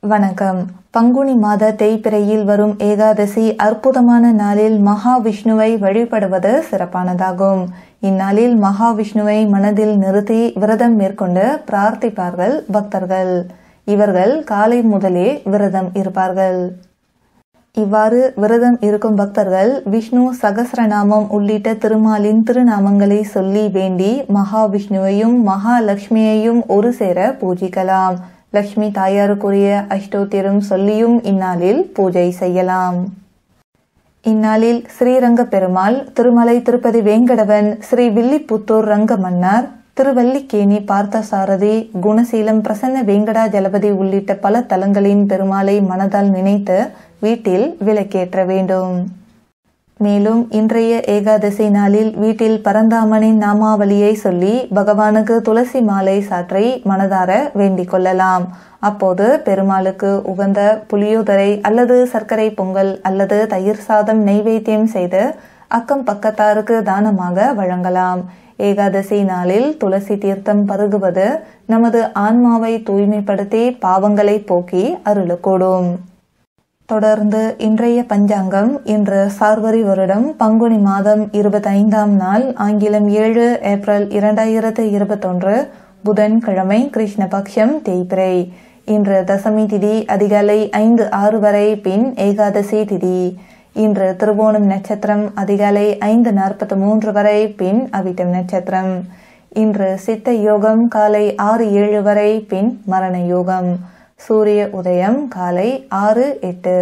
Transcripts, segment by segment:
வணக்கம் பங்குனி மாத தேய்பிறையில் வரும் ஏகாதசி அற்புதமான நாளில் மகாவிஷ்ணுவை வழிபடுவது சிறப்பானதாகும் இந்நாளில் மகாவிஷ்ணுவை மனதில் நிறுத்தி விரதம் மேற்கொண்டு பிரார்த்திப்பார்கள் பக்தர்கள் இவர்கள் காலை முதலே விரதம் இருப்பார்கள் இவ்வாறு விரதம் இருக்கும் பக்தர்கள் விஷ்ணு சகசிரநாமம் உள்ளிட்ட திருமாலின் திருநாமங்களை சொல்லி வேண்டி மகாவிஷ்ணுவையும் மகாலட்சுமியையும் ஒரு சேர பூஜிக்கலாம் லட்சுமி தாயாருக்குரிய அஷ்டோத்திரம் சொல்லியும் இந்நாளில் பூஜை செய்யலாம் இந்நாளில் ஸ்ரீரங்க பெருமாள் திருமலை திருப்பதி வேங்கடவன் ஸ்ரீ வில்லிபுத்தூர் ரங்க மன்னார் திருவல்லிக்கேணி பார்த்தசாரதி குணசீலம் பிரசன்ன வேங்கடாஜலபதி உள்ளிட்ட பல தலங்களின் பெருமாளை மனதால் நினைத்து வீட்டில் விளக்கேற்ற வேண்டும் மேலும் இன்றைய ஏகாதசி நாளில் வீட்டில் பரந்தாமனின் நாமாவளியை சொல்லி பகவானுக்கு துளசி மாலை சாற்றி மனதார வேண்டிக் கொள்ளலாம் அப்போது பெருமாளுக்கு உகந்த புளியோதரை அல்லது சர்க்கரை பொங்கல் அல்லது தயிர் சாதம் நெய்வேத்தியம் செய்து அக்கம் பக்கத்தாருக்கு தானமாக வழங்கலாம் ஏகாதசி நாளில் துளசி தீர்த்தம் பருகுவது நமது ஆன்மாவை தூய்மைப்படுத்தி பாவங்களை போக்கி அருளக்கூடும் தொடர்ந்து இன்றைய பஞ்சாங்கம் இன்று சார்வரி வருடம் பங்குனி மாதம் இருபத்தைந்தாம் நாள் ஆங்கிலம் ஏழு ஏப்ரல் இரண்டாயிரத்து இருபத்தொன்று புதன்கிழமை கிருஷ்ணபக்ஷம் தேய்பிரை இன்று தசமி திதி அதிகாலை ஐந்து ஆறு வரை பின் ஏகாதசி திதி இன்று திருவோணம் நட்சத்திரம் அதிகாலை ஐந்து நாற்பத்தி மூன்று வரை பின் அவிட்டம் நட்சத்திரம் இன்று சித்த யோகம் காலை ஆறு ஏழு வரை பின் மரண யோகம் சூரிய உதயம் காலை ஆறு எட்டு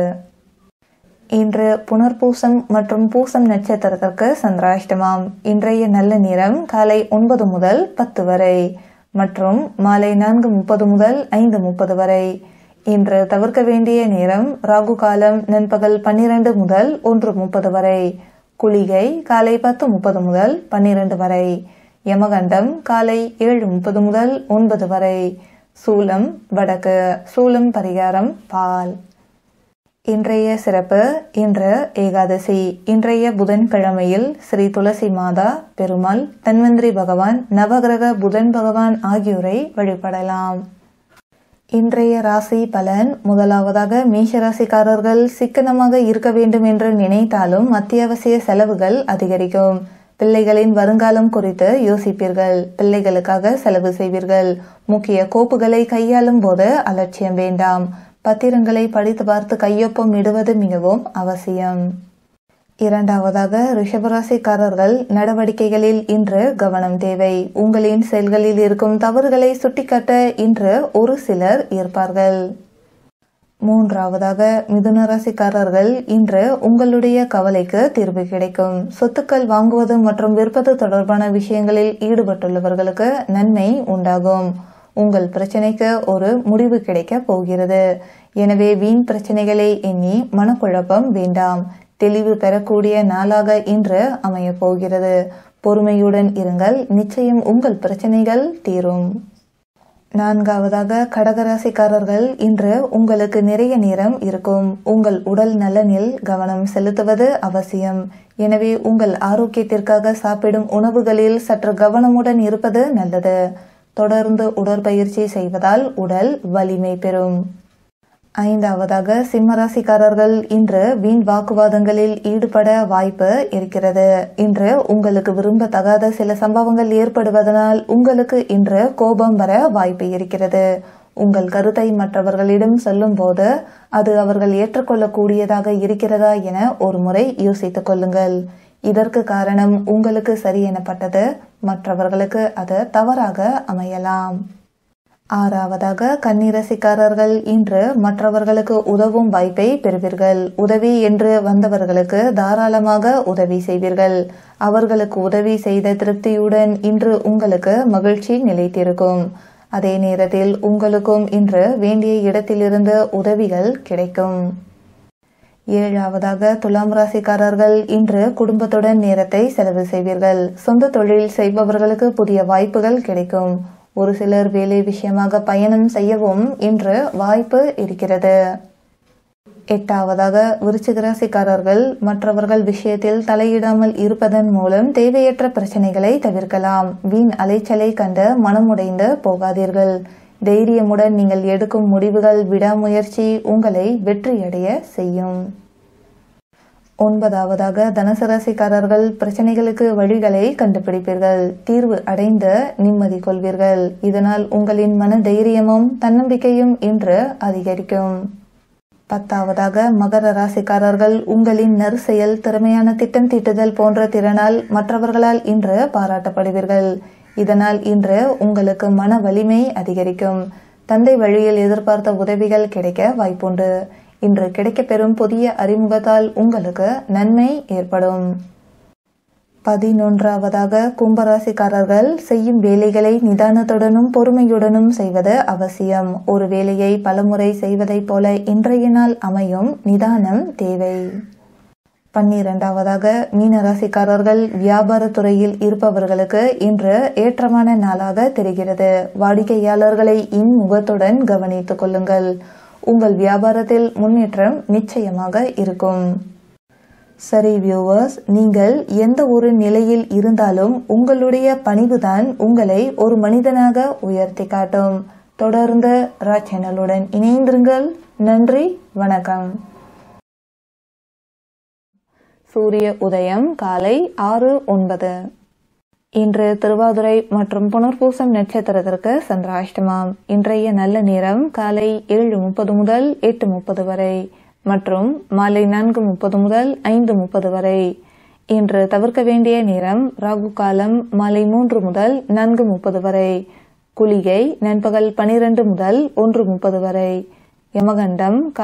இன்று புனர்பூசம் மற்றும் பூசம் நட்சத்திரத்திற்கு சந்திராஷ்டமம் இன்றைய நல்ல நேரம் காலை ஒன்பது முதல் பத்து வரை மற்றும் மாலை நான்கு முப்பது முதல் ஐந்து முப்பது வரை இன்று தவிர்க்க வேண்டிய நேரம் ராகு காலம் நண்பகல் பன்னிரண்டு முதல் ஒன்று முப்பது வரை குளிகை காலை பத்து முப்பது முதல் பன்னிரண்டு வரை யமகண்டம் காலை ஏழு முப்பது முதல் ஒன்பது வரை சூலம் வடக்கு சூலம் பரிகாரம் பால் இன்றைய சிறப்பு இன்று ஏகாதசி இன்றைய புதன்கிழமையில் ஸ்ரீ துளசி மாதா பெருமாள் தன்வந்திரி பகவான் நவகிரக புதன் பகவான் ஆகியோரை வழிபடலாம் இன்றைய ராசி பலன் முதலாவதாக மேஷராசிக்காரர்கள் சிக்கனமாக இருக்க வேண்டும் என்று நினைத்தாலும் அத்தியாவசிய செலவுகள் அதிகரிக்கும் பிள்ளைகளின் வருங்காலம் குறித்து யோசிப்பீர்கள் பிள்ளைகளுக்காக செலவு செய்வீர்கள் முக்கிய கோப்புகளை கையாளும் போது அலட்சியம் வேண்டாம் பத்திரங்களை படித்து பார்த்து கையொப்பம் இடுவது மிகவும் அவசியம் இரண்டாவதாக ரிஷபராசிக்காரர்கள் நடவடிக்கைகளில் இன்று கவனம் தேவை உங்களின் செயல்களில் இருக்கும் தவறுகளை சுட்டிக்காட்ட இன்று ஒரு சிலர் இருப்பார்கள் மூன்றாவதாக மிதுன ராசிக்காரர்கள் இன்று உங்களுடைய கவலைக்கு தீர்வு கிடைக்கும் சொத்துக்கள் வாங்குவது மற்றும் விற்பது தொடர்பான விஷயங்களில் ஈடுபட்டுள்ளவர்களுக்கு நன்மை உண்டாகும் உங்கள் பிரச்சனைக்கு ஒரு முடிவு கிடைக்க போகிறது எனவே வீண் பிரச்சனைகளை எண்ணி மனக்குழப்பம் வேண்டாம் தெளிவு பெறக்கூடிய நாளாக இன்று அமைய போகிறது பொறுமையுடன் இருங்கள் நிச்சயம் உங்கள் பிரச்சனைகள் தீரும் நான்காவதாக கடகராசிக்காரர்கள் இன்று உங்களுக்கு நிறைய நேரம் இருக்கும் உங்கள் உடல் நலனில் கவனம் செலுத்துவது அவசியம் எனவே உங்கள் ஆரோக்கியத்திற்காக சாப்பிடும் உணவுகளில் சற்று கவனமுடன் இருப்பது நல்லது தொடர்ந்து உடற்பயிற்சி செய்வதால் உடல் வலிமை பெறும் ஐந்தாவதாக சிம்மராசிக்காரர்கள் இன்று வீண் வாக்குவாதங்களில் ஈடுபட வாய்ப்பு இருக்கிறது இன்று உங்களுக்கு விரும்பத்தகாத சில சம்பவங்கள் ஏற்படுவதனால் உங்களுக்கு இன்று கோபம் வர வாய்ப்பு இருக்கிறது உங்கள் கருத்தை மற்றவர்களிடம் சொல்லும் போது அது அவர்கள் ஏற்றுக்கொள்ளக்கூடியதாக இருக்கிறதா என ஒரு முறை யோசித்துக் கொள்ளுங்கள் இதற்கு காரணம் உங்களுக்கு சரி எனப்பட்டது மற்றவர்களுக்கு அது தவறாக அமையலாம் ஆறாவதாக கன்னிரசிக்காரர்கள் இன்று மற்றவர்களுக்கு உதவும் வாய்ப்பை பெறுவீர்கள் உதவி என்று வந்தவர்களுக்கு தாராளமாக உதவி செய்வீர்கள் அவர்களுக்கு உதவி செய்த திருப்தியுடன் இன்று உங்களுக்கு மகிழ்ச்சி நிலைத்திருக்கும் அதே நேரத்தில் உங்களுக்கும் இன்று வேண்டிய இடத்திலிருந்து உதவிகள் கிடைக்கும் ஏழாவதாக துலாம் ராசிக்காரர்கள் இன்று குடும்பத்துடன் நேரத்தை செலவு செய்வீர்கள் சொந்த தொழில் செய்பவர்களுக்கு புதிய வாய்ப்புகள் கிடைக்கும் ஒரு சிலர் வேலை விஷயமாக பயணம் செய்யவும் இன்று வாய்ப்பு இருக்கிறது எட்டாவதாக விருச்சிக ராசிக்காரர்கள் மற்றவர்கள் விஷயத்தில் தலையிடாமல் இருப்பதன் மூலம் தேவையற்ற பிரச்சனைகளை தவிர்க்கலாம் வீண் அலைச்சலை கண்டு மனமுடைந்து போகாதீர்கள் தைரியமுடன் நீங்கள் எடுக்கும் முடிவுகள் விடாமுயற்சி உங்களை வெற்றியடைய செய்யும் ஒன்பதாவதாக தனுசு ராசிக்காரர்கள் பிரச்சனைகளுக்கு வழிகளை கண்டுபிடிப்பீர்கள் தீர்வு அடைந்து நிம்மதி கொள்வீர்கள் இதனால் உங்களின் மன தைரியமும் தன்னம்பிக்கையும் இன்று அதிகரிக்கும் பத்தாவதாக மகர ராசிக்காரர்கள் உங்களின் நற்செயல் திறமையான திட்டம் தீட்டுதல் போன்ற திறனால் மற்றவர்களால் இன்று பாராட்டப்படுவீர்கள் இதனால் இன்று உங்களுக்கு மன வலிமை அதிகரிக்கும் தந்தை வழியில் எதிர்பார்த்த உதவிகள் கிடைக்க வாய்ப்புண்டு இன்று கிடைக்கப்பெறும் புதிய அறிமுகத்தால் உங்களுக்கு நன்மை ஏற்படும் பதினொன்றாவதாக கும்பராசிக்காரர்கள் செய்யும் வேலைகளை நிதானத்துடனும் பொறுமையுடனும் செய்வது அவசியம் ஒரு வேலையை பலமுறை செய்வதைப் போல இன்றைய நாள் அமையும் நிதானம் தேவை பன்னிரண்டாவதாக மீனராசிக்காரர்கள் வியாபாரத்துறையில் இருப்பவர்களுக்கு இன்று ஏற்றமான நாளாக தெரிகிறது வாடிக்கையாளர்களை இன்முகத்துடன் கவனித்துக் கொள்ளுங்கள் உங்கள் வியாபாரத்தில் முன்னேற்றம் நிச்சயமாக இருக்கும் சரி வியூவர்ஸ் நீங்கள் எந்த ஒரு நிலையில் இருந்தாலும் உங்களுடைய பணிவுதான் உங்களை ஒரு மனிதனாக உயர்த்தி காட்டும் தொடர்ந்து ரா சேனலுடன் இணைந்திருங்கள் நன்றி வணக்கம் சூரிய உதயம் காலை ஆறு ஒன்பது இன்று திருவாதுரை மற்றும் புனர்பூசம் நட்சத்திரத்திற்கு சந்திராஷ்டமம் இன்றைய நல்ல நேரம் காலை ஏழு முப்பது முதல் எட்டு முப்பது வரை மற்றும் மாலை நான்கு முப்பது முதல் ஐந்து முப்பது வரை இன்று தவிர்க்க வேண்டிய நேரம் ராகு காலம் மாலை மூன்று முதல் நான்கு முப்பது வரை குளிகை நண்பகல் பனிரெண்டு முதல் ஒன்று முப்பது வரை யமகண்டம்